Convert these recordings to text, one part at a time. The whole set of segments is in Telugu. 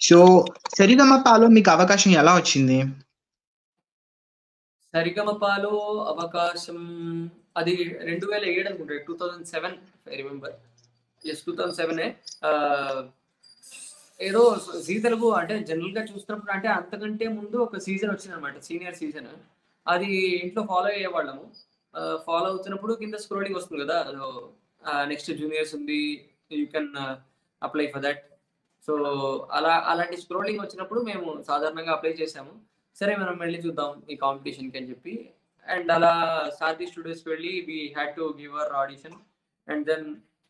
సో సరిగమపాలో మీకు అవకాశం ఎలా వచ్చింది సరిగమపాలో అవకాశం అది రెండు వేల ఏడు అనుకుంటా two thousand seven I remember yes two thousand seven ఏదో జీ తెలుగు అంటే జనరల్ గా చూస్తున్నప్పుడు అంటే అంతకంటే ముందు ఒక సీజన్ వచ్చింది అనమాట సీనియర్ సీజన్ అది ఇంట్లో ఫాలో అయ్యేవాళ్ళము ఫాలో అవుతున్నప్పుడు కింద స్క్రోలింగ్ వస్తుంది కదా నెక్స్ట్ జూనియర్స్ ఉంది you can apply for that so అలా అలాంటి స్క్రోలింగ్ వచ్చినప్పుడు మేము సాధారణంగా అప్లై చేసాము సరే మనం వెళ్ళి చూద్దాం ఈ కాంపిటీషన్ కి అని చెప్పి అండ్ అలా సారథి స్టూడియోస్ వెళ్ళి we had to give our audition and then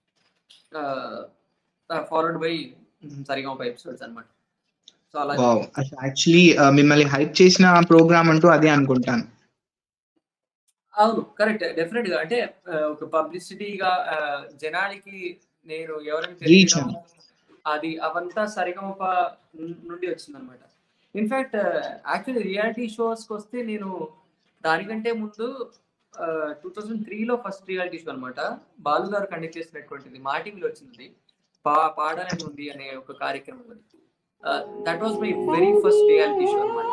followed by Sa Re Ga Ma Pa episodes అనమాట సో అలా వావ్ యాక్చువల్లీ మిమ్మల్ని హైప్ చేసిన ప్రోగ్రామ్ అంటూ అదే అనుకుంటాను అవును కరెక్ట్ డెఫినెట్ గా అంటే ఆ, ఒక పబ్లిసిటీగా జనానికి నేను ఎవరైనా Reach తెలియడం, అది అవంతా సరిగమప ను- నుండి వచ్చింది అనమాట ఇన్ఫాక్ట్ యాక్చువల్లీ రియాలిటీ షోస్కి వస్తే నేను దానికంటే ముందు టూ థౌజండ్ త్రీలో ఫస్ట్ రియాలిటీ షో అనమాట బాలు గారు కండక్ట్ చేసినటువంటిది మా టీవీలో వచ్చింది పా పాడాలని ఉంది అనే ఒక కార్యక్రమం అది that was my very first reality show అనమాట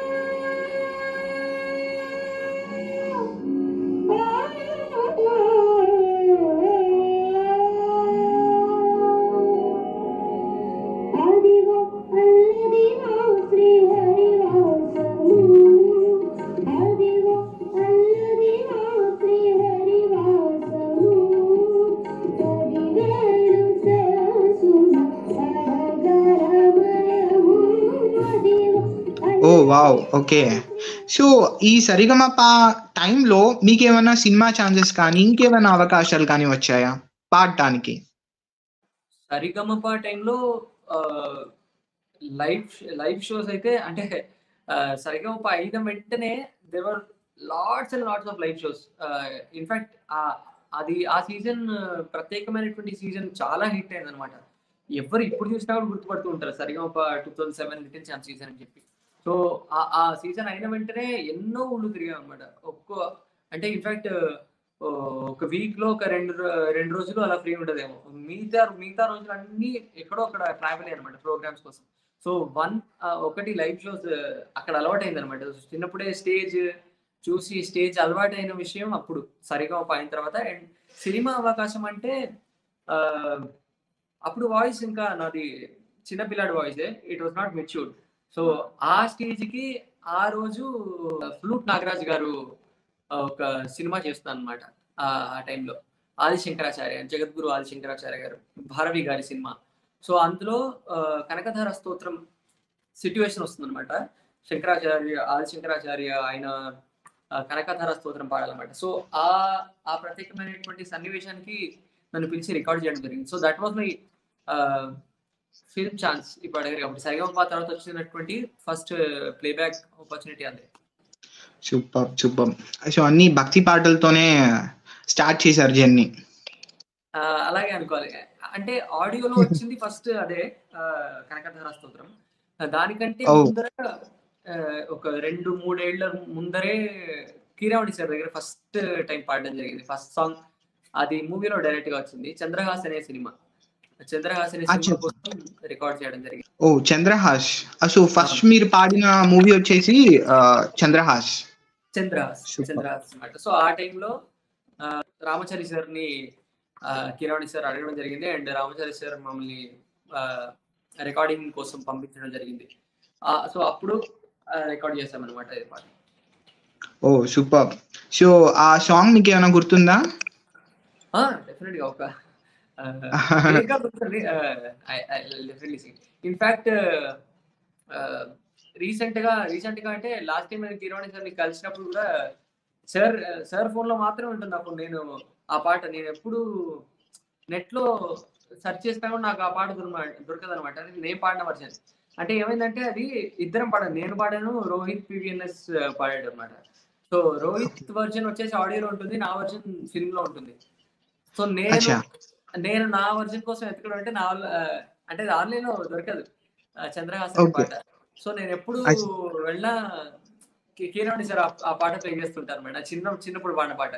అదిగో అల్లది నా శ్రీహరివాసము అదిగో అల్లది నా శ్రీహరివాసము పదివేలు సరసున సరగరమయము అదిగో ఓ వావ్ ఓకే సో ఈ సరిగమప టైంలో మీకు ఏమైనా సినిమా ఛాన్సెస్ కానీ ఇంకేమైనా అవకాశాలు కానీ వచ్చాయా పాడటానికి సరిగమప టైంలో లైవ్ లైవ్ షోస్ అయితే అంటే ఆ, సరిగమప అయిన వెంటనే there were lots and lots of live shows in fact అది ఆ సీజన్ ప్రత్యేకమైనటువంటి సీజన్ చాలా హిట్ అయింది అనమాట ఎవరు ఇప్పుడు చూసినా కూడా గుర్తుపడుతూ ఉంటారు Sa Re Ga Ma Pa two thousand seven little champs season అని చెప్పి సో ఆ సీజన్ అయిన వెంటనే ఎన్నో ఊళ్ళు తిరిగాం అనమాట ఒక్కో అంటే ఇన్ఫాక్ట్ ఒక వీక్ లో ఒక రెండు రో- రెండు రోజులు అలా ఫ్రీ ఉండదేమో మిగతా మిగతా రోజులు అన్ని ఎక్కడో అక్కడ ట్రావెల్ అనమాట ప్రోగ్రామ్స్ కోసం సో వన్ ఒకటి లైవ్ షోస్ అక్కడ అలవాటు అయింది అనమాట చిన్నప్పుడే స్టేజ్ చూసి స్టేజ్ అలవాటు అయిన విషయం అప్పుడు సరిగా అయిన తర్వాత అండ్ సినిమా అవకాశం అంటే ఆ, అప్పుడు వాయిస్ ఇంకా నాది చిన్నపిల్లాడి voice it was not matured so ఆ స్టేజ్ కి ఆ రోజు ఫ్లూట్ నాగరాజ్ గారు ఆ, ఒక సినిమా చేస్తున్నాను అనమాట ఆ టైంలో ఆది శంకరాచార్య జగద్గురు ఆది శంకరాచార్య గారు భారవి గారి సినిమా సో అందులో ఆ, కనకధార స్తోత్రం సిట్యువేషన్ వస్తుంది అనమాట శంకరాచార్య ఆది శంకరాచార్య ఆయన ఆ, కనకధార స్తోత్రం పాడాలన్నమాట సో ఆ ఆ ప్రత్యేకమైనటువంటి సన్నివేశానికి నన్ను పిలిచి రికార్డ్ చేయడం జరిగింది so that was my film chance ఇప్పుడు అడిగారు కాబట్టి సరిగమపా తర్వాత వచ్చినటువంటి ఫస్ట్ ప్లేబ్యాక్ ఆపర్చునిటీ అదే సూపర్ సూపర్ సో అన్ని భక్తి పాటలతోనే స్టార్ట్ చేశారు జర్నీ ఆ, అలాగే అనుకోవాలి అంటే ఆడియోలో వచ్చింది ఫస్ట్ అదే ఆ, కనకధార స్తోత్రం దానికంటే Oh. ముందర ఆ, ఒక రెండు మూడేళ్ల ముందరే కీరావణి సార్ దగ్గర ఫస్ట్ టైం పాడడం జరిగింది ఫస్ట్ సాంగ్ అది మూవీలో డైరెక్ట్ గా వచ్చింది చంద్రహాస్ అనే సినిమా చంద్రహాస్ అనే అచ్చా. సినిమా కోసం రికార్డ్ చేయడం జరిగింది ఓ చంద్రహాస్ సో ఫస్ట్ మీరు పాడిన మూవీ వచ్చేసి ఆ, చంద్రహాస్ చంద్రహాస్ Super. చంద్రహాస్ అన్నమాట సో ఆ టైంలో రామచారి సార్ ని ఆ, కిరాణి సార్ అడగడం జరిగింది అండ్ రామచారి సార్ మమ్మల్ని రికార్డింగ్ కోసం పంపించడం జరిగింది సో అప్పుడు రికార్డ్ చేసామన్నమాట ఇది పాట ఓ సూపర్ సో ఆ సాంగ్ మీకు ఏమైనా గుర్తుందా డెఫినెట్ గా ఒక డెఫినెట్లీ ఇన్ఫాక్ట్ రీసెంట్ గా రీసెంట్ గా అంటే లాస్ట్ టైం నేను కిరాణి సార్ కలిసినప్పుడు కూడా సార్ సార్ ఫోన్ లో మాత్రమే ఉంటుంది అప్పుడు నేను ఆ పాట నేను ఎప్పుడు నెట్ లో సెర్చ్ చేసినా కూడా నాకు ఆ పాట దొరకదు అనమాట నేను పాడిన వర్షన్ అంటే ఏమైందంటే అది ఇద్దరం పాడాను నేను పాడాను రోహిత్ పివిఎన్ఎస్ పాడాడు అనమాట సో రోహిత్ వర్జన్ వచ్చేసి ఆడియోలో ఉంటుంది నా వర్జన్ ఫిల్మ్ లో ఉంటుంది సో నేను అచ్చా నేను నా వర్జన్ కోసం ఎత్తుకోవడం అంటే నా వల్ల- ఆ, అంటే ఆన్లైన్ లో దొరకదు ఆ, చంద్రహాసన్ Okay. పాట సో నేను ఎప్పుడు అచ్చా. వెళ్ళా కి- కీరవాణి సార్ ఆ- ఆ పాట ప్లే చేస్తుంటారు మేడం చిన్న చిన్నప్పుడు పాడిన పాట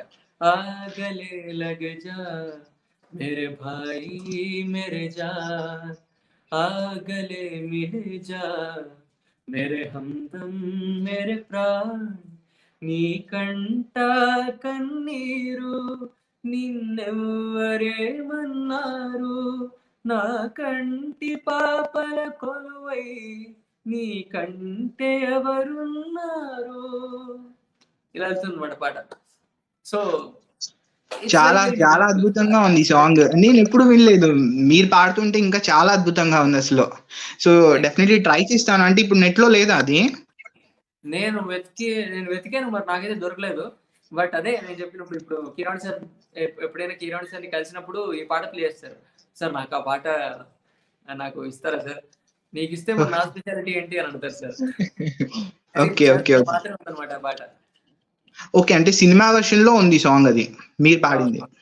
ఆగలే లగజా మేరే భాయి మేరే జా ఆగలే మిలే జా మేరే హందం మేరే ప్రాణ్ నీ కంట కన్నీరు నిన్నెవ్వరేమన్నారు నా కంటి పాపల కొలువై నీ కంటే ఎవరున్నారు ఇలా వెళ్తుందన్నమాట పాట సో చాలా చాలా అద్భుతంగా ఉంది సాంగ్ నేను ఎప్పుడు వినలేదు మీరు పాడుతుంటే ఇంకా చాలా అద్భుతంగా ఉంది అసలు సో డెఫినెట్లీ ట్రై చేస్తాను అంటే ఇప్పుడు నెట్ లో లేదా అది నేను వెతికి నేను వెతికాను మరి నాకైతే దొరకలేదు బట్ అదే నేను చెప్పినప్పుడు ఇప్పుడు కిరణ్ సార్ ఎప్- ఎప్పుడైనా కిరణ్ సార్ని కలిసినప్పుడు ఈ పాట ప్లే చేస్తారు సార్ నాకు ఆ పాట నాకు ఇస్తారా సార్ నీకు ఇస్తే మరి నా స్పెషాలిటీ ఏంటి అని అంటారు సార్ ఓకే ఓకే ఓకే మాత్రమే ఉందన్నమాట ఆ పాట ఓకే అంటే సినిమా వర్షన్ లో ఉంది సాంగ్ అది మీరు పాడింది అవును.